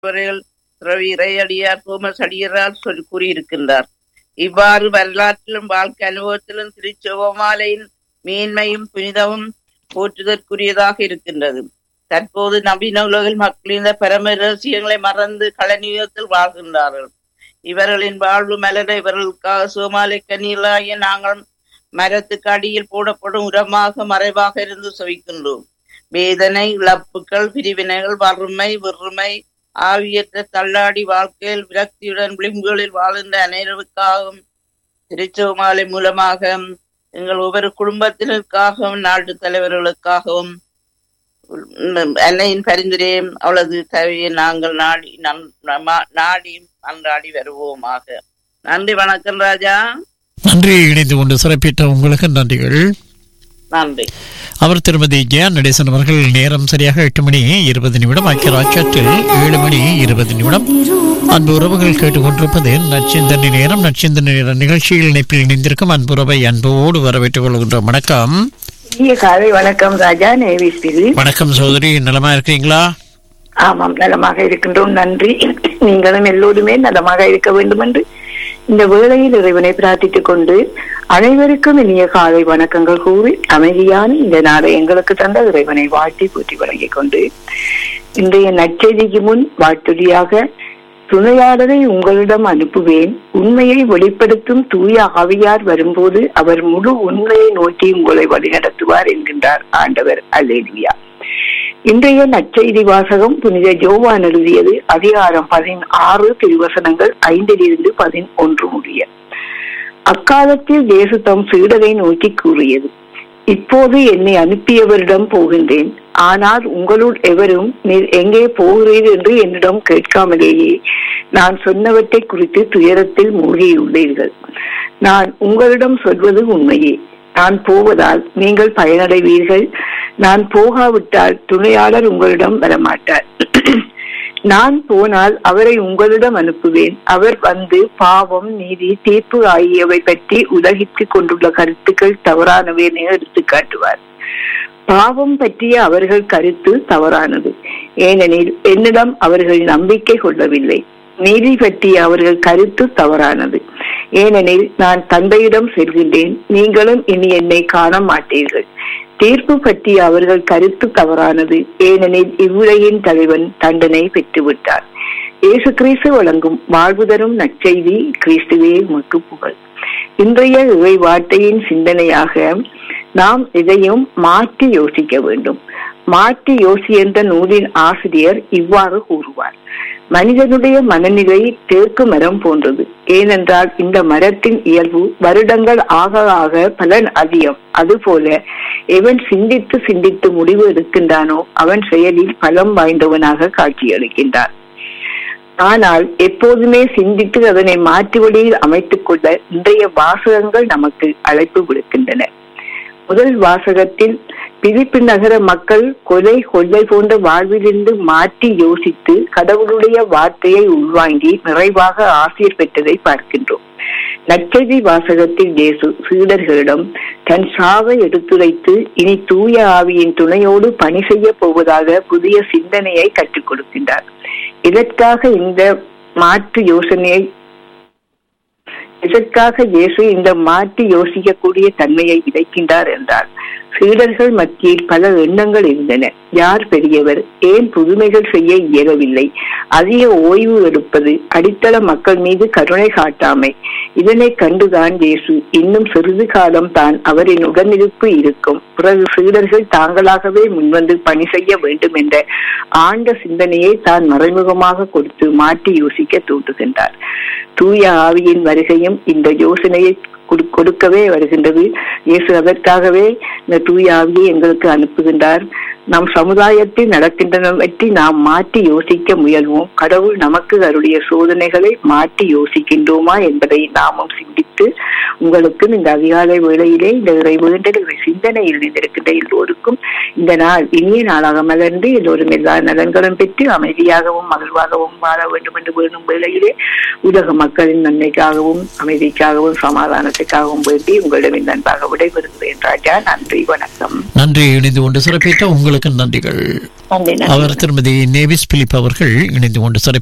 அவர்கள் ரவி இறையடியார் தோமஸ் அடியரால் சொல்லி கூறியிருக்கின்றார் இவ்வாறு வரலாற்றிலும் வாழ்க்கை அனுபவத்திலும் திருச்செவமாலையின் மேன்மையும் புனிதமும் போற்றுதற்குரியதாக இருக்கின்றது தற்போது நவீன உலகில் மக்கள் இந்த பரம ரகசியங்களை மறந்து களநியத்தில் வாழ்கின்றார்கள் இவர்களின் வாழ்வு மலர இவர்களுக்காக சோமாலை கண்ணீராகிய நாங்கள் மரத்துக்கு அடியில் போடப்படும் உரமாக மறைவாக இருந்து சுவைக்கின்றோம் வேதனை இழப்புகள் பிரிவினைகள் வறுமை வெறுமை ஆவியற்ற தள்ளாடி வாழ்க்கையில் விரக்தியுடன் விளிம்புகளில் வாழ்கின்ற அனைவருக்காகவும் திருச்சோமாலை மூலமாக எங்கள் ஒவ்வொரு குடும்பத்தினருக்காகவும் நாட்டு தலைவர்களுக்காகவும் அன்னையின் பரிந்துரையும் அவளது தேவையை நாங்கள் நாடி நாடி அன்றாடி வருவோமாக நன்றி வணக்கம் ராஜா நன்றி இணைந்து கொண்டு சிறப்பித்த உங்களுக்கு நன்றிகள் நன்றி அவர் திருமதி ஜெயா நடேசன் அவர்கள் நேரம் சரியாக எட்டு மணி இருபது நிமிடம் ஐக்கிய ராஜ்யத்தில் ஏழு மணி இருபது நிமிடம் அன்பு உறவுகள் கேட்டுக்கொண்டிருப்பது நச்சிந்தனி நேரம் நச்சிந்தனி நேர நிகழ்ச்சியில் இணைப்பில் இணைந்திருக்கும் அன்புறவை அன்போடு வரவேற்றுக் கொள்கின்றோம் வணக்கம் இனிய காலை வணக்கம் ராஜா நேவிஸ்பிரி வணக்கம் சோதரி நலமா இருக்கீங்களா ஆமாம் நலமாக இருக்கின்றோம் நன்றி நீங்களும் எல்லோருமே நலமாக இருக்க வேண்டும் என்று இந்த வேளையில் இறைவனை பிரார்த்தித்துக் கொண்டு அனைவருக்கும் இனிய காலை வணக்கங்கள் கூறி அமைதியான இந்த நாளை எங்களுக்கு தந்த இறைவனை வாழ்த்தி போற்றி வழங்கிக் கொண்டு இன்றைய நற்செய்திக்கு முன் வாழ்த்துதியாக துணையாளரை உங்களிடம் அனுப்புவேன் உண்மையை வெளிப்படுத்தும் தூய ஆவியார் வரும்போது அவர் முழு உண்மையை நோக்கி உங்களை வழிநடத்துவார் என்கின்றார் ஆண்டவர் அல்லேலியா இன்றைய நற்செய்தி வாசகம் புனித ஜோவான் எழுதியது அதிகாரம் பதினாறு திருவசனங்கள் ஐந்திலிருந்து பதினொன்று முடிய அக்காலத்தில் தேசு தம் சீடரை நோக்கி கூறியது இப்போது என்னை அனுப்பியவரிடம் போகின்றேன் ஆனால் உங்களுள் எவரும் நீர் எங்கே போகிறீர் என்று என்னிடம் கேட்காமலேயே நான் சொன்னவற்றை குறித்து துயரத்தில் மூழ்கியுள்ளீர்கள் நான் உங்களிடம் சொல்வது உண்மையே நான் போவதால் நீங்கள் பயனடைவீர்கள் நான் போகாவிட்டால் துணையாளர் உங்களிடம் வரமாட்டார் நான் போனால் அவரை உங்களிடம் அனுப்புவேன் அவர் வந்து பாவம் நீதி தீர்ப்பு ஆகியவை பற்றி உலகித்துக் கொண்டுள்ள கருத்துக்கள் தவறானவை என எடுத்து காட்டுவார் பாவம் பற்றிய அவர்கள் கருத்து தவறானது ஏனெனில் என்னிடம் அவர்கள் நம்பிக்கை கொள்ளவில்லை நீதி பற்றிய அவர்கள் கருத்து தவறானது ஏனெனில் நான் தந்தையிடம் செல்கின்றேன் நீங்களும் இனி என்னை காண மாட்டீர்கள் தீர்ப்பு பற்றிய அவர்கள் கருத்து தவறானது ஏனெனில் இவ்வுலகின் தலைவன் தண்டனை பெற்றுவிட்டார் இயேசு கிறிஸ்து வழங்கும் வாழ்வு தரும் நற்செய்தி கிறிஸ்துவே உமக்கு புகழ் இன்றைய இவை வார்த்தையின் சிந்தனையாக நாம் இதையும் மாற்றி யோசிக்க வேண்டும் மாற்றி யோசி என்ற நூலின் ஆசிரியர் இவ்வாறு கூறுவார் மனிதனுடைய மனநிலை தேக்கு மரம் போன்றது ஏனென்றால் இந்த மரத்தின் இயல்பு வருடங்கள் ஆக ஆக பலன் அதிகம் அதுபோல எவன் சிந்தித்து சிந்தித்து முடிவு எடுக்கின்றானோ அவன் செயலில் பலம் வாய்ந்தவனாக காட்சியளிக்கின்றான் ஆனால் எப்போதுமே சிந்தித்து அதனை மாற்று வழியில் அமைத்துக் கொள்ள இன்றைய வாசகங்கள் நமக்கு அழைப்பு விடுக்கின்றன முதல் வாசகத்தில் பிலிப்பு நகர மக்கள் கொலை கொள்ளை போன்ற வாழ்விலிருந்து மாற்றி யோசித்து கடவுளுடைய வார்த்தையை உள்வாங்கி நிறைவாக ஆசிரியர் பெற்றதை பார்க்கின்றோம் நற்செய்தி வாசகத்தில் இயேசு சீடர்களிடம் தன் சாவை எடுத்துரைத்து இனி தூய ஆவியின் துணையோடு பணி செய்ய போவதாக புதிய சிந்தனையை கற்றுக் கொடுக்கின்றார் இதற்காக இந்த மாற்று யோசனையை இதற்காக இயேசு இந்த மாற்றி யோசிக்கக்கூடிய தன்மையை விதைக்கின்றார் என்றார் சீடர்கள் மத்தியில் பல எண்ணங்கள் இருந்தன யார் பெரியவர் ஏன் புதுமைகள் செய்ய இயலவில்லை அதிக ஓய்வு எடுப்பது அடித்தள மக்கள் மீது கருணை காட்டாமை இதனை கண்டுதான் இயேசு இன்னும் சிறிது காலம் தான் அவரின் உடனிருப்பு இருக்கும் பிறகு சீடர்கள் தாங்களாகவே முன்வந்து பணி செய்ய வேண்டும் என்ற ஆண்ட சிந்தனையை தான் மறைமுகமாக கொடுத்து மாற்றி யோசிக்க தூண்டுகின்றார் தூய ஆவியின் வருகையும் இந்த யோசனையை கொடுக்கவே வருகின்றது இயேசு அதற்காகவே இந்த தூய ஆவியை எங்களுக்கு அனுப்புகின்றார் நம் சமுதாயத்தில் நடக்கின்றன பற்றி நாம் மாற்றி யோசிக்க முயல்வோம் கடவுள் நமக்கு அவருடைய சோதனைகளை மாற்றி யோசிக்கின்றோமா என்பதை நாமும் சிந்தித்து தெரிவித்து உங்களுக்கும் இந்த அதிகாலை வேளையிலே இந்த இறை வேண்டல் இறை சிந்தனையில் இருந்திருக்கின்ற எல்லோருக்கும் இந்த நாள் இனிய நாளாக மலர்ந்து எல்லோரும் எல்லா நலன்களும் பெற்று அமைதியாகவும் மகிழ்வாகவும் வாழ வேண்டும் என்று வேணும் வேளையிலே உலக மக்களின் நன்மைக்காகவும் அமைதிக்காகவும் சமாதானத்துக்காகவும் வேண்டி உங்களிடம் இந்த அன்பாக விடைபெறுகிறேன் ராஜா நன்றி வணக்கம் நன்றி இணைந்து கொண்டு சிறப்பித்த உங்களுக்கு நன்றிகள் நன்றி நன்றி அவர் திருமதி நேவிஸ் பிலிப் அவர்கள் இணைந்து கொண்டு சிறப்பித்தார்